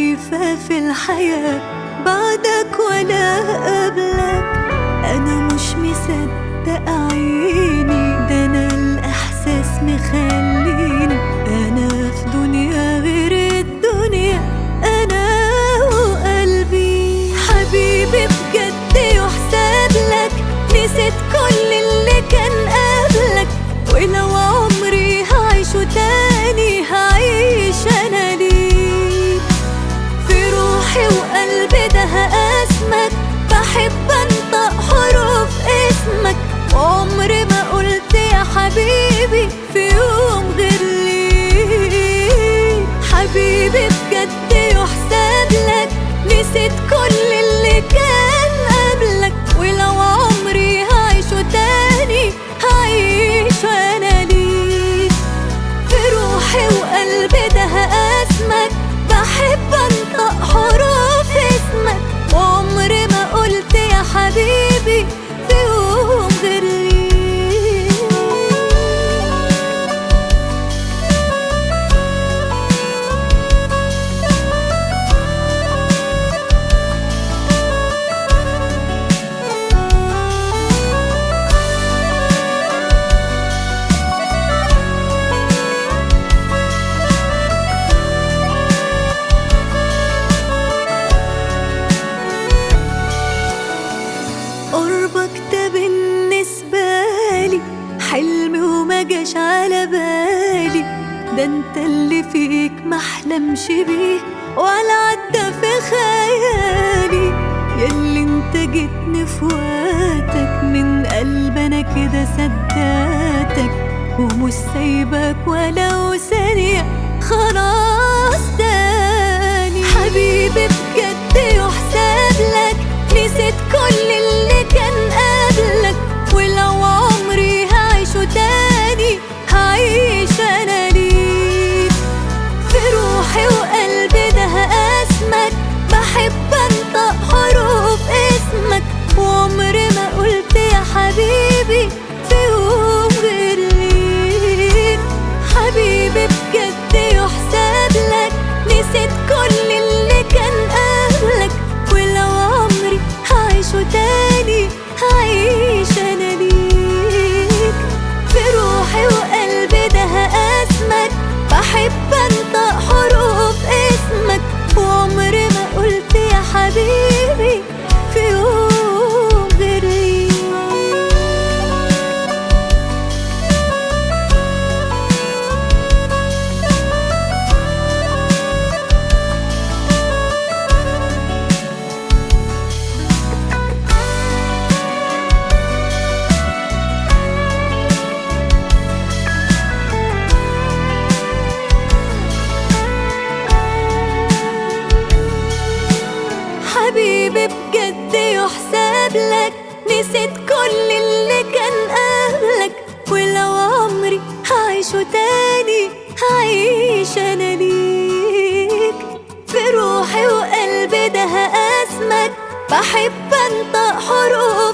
شايفة في الحياة بعدك ولا قبلك أنا مش مصدق عيني ده أنا الإحساس مخليني أنا في دنيا غير الدنيا أنا وقلبي حبيبي بجد يحسب لك نسيت كل اللي كان قبلك ولو عمري هعيشه تاني هعيش أنا ليك في روحي وقلبي ده هقاسمك بحب انطق حروف اسمك وعمري ما قلت يا حبيبي في يوم غير ليك حبيبي بجد يحسب لك نسيت كل اللي كان قبلك ولو عمري هعيشه تاني هعيش انا ليك في روحي وقلبي ده هقاسمك بحب انطق حروف اسمك وعمري ما قلت يا حبيبي في يوم غير ليك قربك ده بالنسبة لي حلم وما جاش على بالي ده انت اللي فيك محلمش بيه ولا عدى في خيالي ياللي انت جيتني في وقتك من قلب انا كده صدقتك ومش سايبك ولو ثانية خلاص تاني حبيبي بجد يحسب لك نسيت كل اللي كان قبلك ولو عمري هعيشه تاني هعيش انا ليك في روحي وقلبي ده هقاسمك بحب انطق حروف اسمك وعمري ما قلت يا حبيبي في يوم غير ليك حبيبي بجد يحسب لك نسيت كل اللي كان قبلك ولو عمري هعيشه تاني هعيش انا ليك في روحي وقلبي ده هقاسمك بحب انطق حروف اسمك وعمري ما قلت يا حبيبي في يوم غير ليك حبيبي بجد يحسب لك نسيت كل اللي كان قبلك ولو عمري هعيشه تاني هعيش انا ليك في روحي وقلبي ده هقاسمك بحب انطق حروف